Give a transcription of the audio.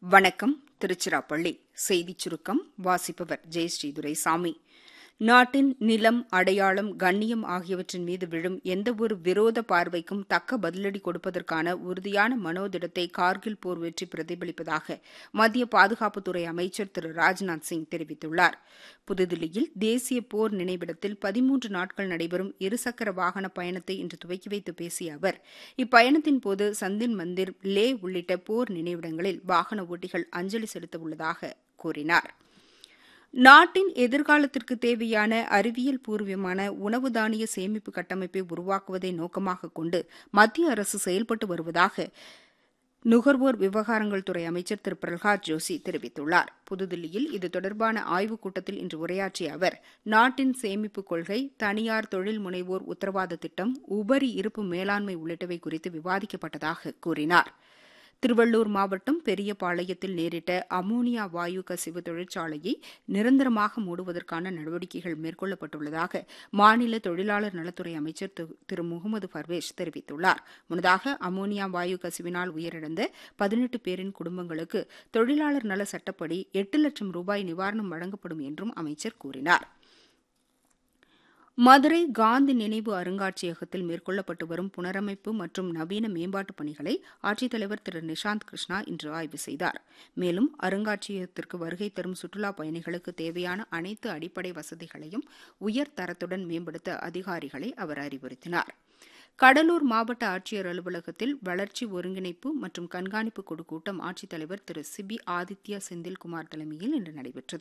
வணக்கம் திருச்சிராப்பள்ளி செய்திச் சுருக்கம் வாசிப்பவர் ஜெயஸ்ரீ துரைசாமி நாட்டின் நிலம் அடையாளம் கண்ணியம் ஆகியவற்றின் மீது விழும் எந்தவொரு விரோத பார்வைக்கும் தக்க பதிலடி கொடுப்பதற்கான உறுதியான மனோதிடத்தை கார்கில் போர் வெற்றி பிரதிபலிப்பதாக மத்திய பாதுகாப்புத்துறை அமைச்சர் திரு ராஜ்நாத் சிங் தெரிவித்துள்ளார் புதுதில்லியில் தேசிய போர் நினைவிடத்தில் பதிமூன்று நாட்கள் நடைபெறும் இருசக்கர வாகன பயணத்தை இன்று துவக்கி வைத்து பேசிய அவர் இப்பயணத்தின் போது சந்தின் மந்திர் லே உள்ளிட்ட போர் நினைவிடங்களில் வாகன ஓட்டிகள் அஞ்சலி செலுத்த உள்ளதாக கூறினார் நாட்டின் எதிர்காலத்திற்கு தேவையான அறிவியல் பூர்வமான உணவு தானிய சேமிப்பு கட்டமைப்பை உருவாக்குவதை நோக்கமாக கொண்டு மத்திய அரசு செயல்பட்டு வருவதாக நுகர்வோர் விவகாரங்கள் துறை அமைச்சர் திரு பிரகலாத் ஜோஷி தெரிவித்துள்ளார் புதுதில்லியில் இது தொடர்பான ஆய்வுக் கூட்டத்தில் இன்று உரையாற்றிய அவர் நாட்டின் சேமிப்பு கொள்கை தனியார் தொழில் முனைவோர் உத்தரவாத திட்டம் உபரி இருப்பு மேலாண்மை உள்ளிட்டவை குறித்து விவாதிக்கப்பட்டதாக கூறினார் திருவள்ளூர் மாவட்டம் பெரியபாளையத்தில் நேரிட்ட அமோனியா வாயு கசிவு தொழிற்சாலையை நிரந்தரமாக மூடுவதற்கான நடவடிக்கைகள் மேற்கொள்ளப்பட்டுள்ளதாக மாநில தொழிலாளர் நலத்துறை அமைச்சர் திரு முகமது பர்வேஷ் தெரிவித்துள்ளார் முன்னதாக அமோனியா வாயு கசிவினால் உயிரிழந்த பதினெட்டு பேரின் குடும்பங்களுக்கு தொழிலாளர் நல சட்டப்படி எட்டு லட்சம் ரூபாய் நிவாரணம் வழங்கப்படும் என்றும் அமைச்சர் கூறினார் மதுரை காந்தி நினைவு அருங்காட்சியகத்தில் மேற்கொள்ளப்பட்டு வரும் புனரமைப்பு மற்றும் நவீன மேம்பாட்டுப் பணிகளை ஆட்சித்தலைவர் திரு நிஷாந்த் கிருஷ்ணா இன்று ஆய்வு செய்தார் மேலும் அருங்காட்சியகத்திற்கு வருகை தரும் சுற்றுலாப் பயணிகளுக்கு தேவையான அனைத்து அடிப்படை வசதிகளையும் உயர் தரத்துடன் மேம்படுத்த அதிகாரிகளை அவர் அறிவுறுத்தினார் கடலூர் மாவட்ட ஆட்சியர் அலுவலகத்தில் வளர்ச்சி ஒருங்கிணைப்பு மற்றும் கண்காணிப்பு குழு கூட்டம் ஆட்சித்தலைவர் திரு சிபி ஆதித்யா செந்தில்குமார் தலைமையில் இன்று நடைபெற்றது